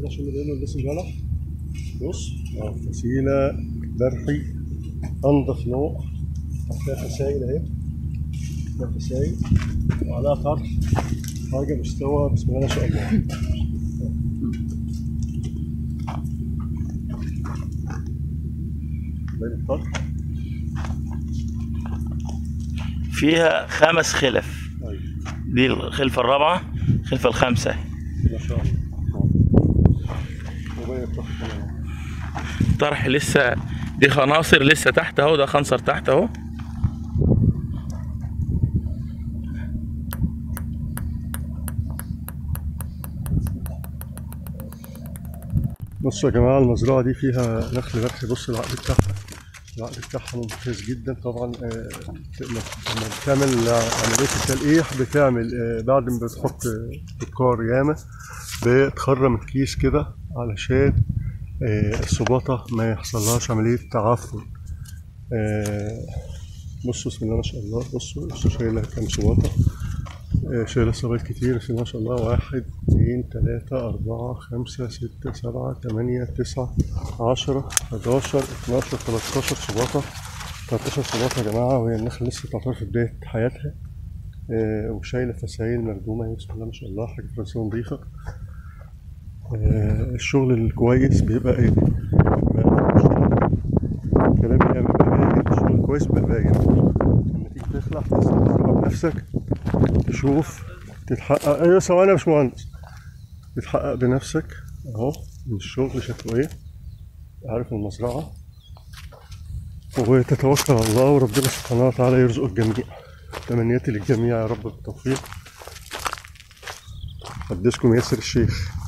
كده عشان نبين له لسه جلح بص اه فسيلة برحي أنضف نوع فيها فسايل أهي فيها فسايل وعليها طرح حاجة مستوى بسم الله ما شاء الله باين الطرح فيها خمس خلف أيوة دي الخلفة الرابعة الخلفة الخامسة ما شاء الله وباين الطرح كمان طرح لسه دي خناصر لسه تحت اهو ده خنصر تحت اهو بصوا يا جماعة المزرعة دي فيها نخل برحي بص العقد بتاعها العقد بتاعها ممتاز جدا طبعا آه، لما بتعمل عملية التلقيح بتعمل آه، بعد ما بتحط بكار ياما بتخرم الكيس كده علشان آه، السباطة ما يحصلهاش عملية تعفن آه، بصوا بسم الله ما شاء الله بصوا بصوا شايلة كام سباطة آه، شايلة صبايط كتير بسم الله ما شاء الله واحد اتنين تلاتة أربعة خمسة ستة سبعة تمانية تسعة عشرة حداشر اتناشر تلاتاشر سباطة تلاتاشر سباطة يا جماعة وهي النخلة لسه تعتبر في بداية حياتها آه، وشايلة فسايل مردومة أهي بسم الله ما شاء الله حاجة فرنسية نظيفة آه، الشغل الكويس بيبقى ايه؟ كلامي يعني بيبقى باين الشغل الكويس بيبقى باين لما تيجي تخلع تجرب بنفسك تشوف تتحقق ايوه ثواني يا باشمهندس تتحقق بنفسك اهو من الشغل شكله ايه عارف المزرعة وتتوكل على الله وربنا سبحانه وتعالى يرزق الجميع تمنياتي للجميع يا رب بالتوفيق قدسكم ياسر الشيخ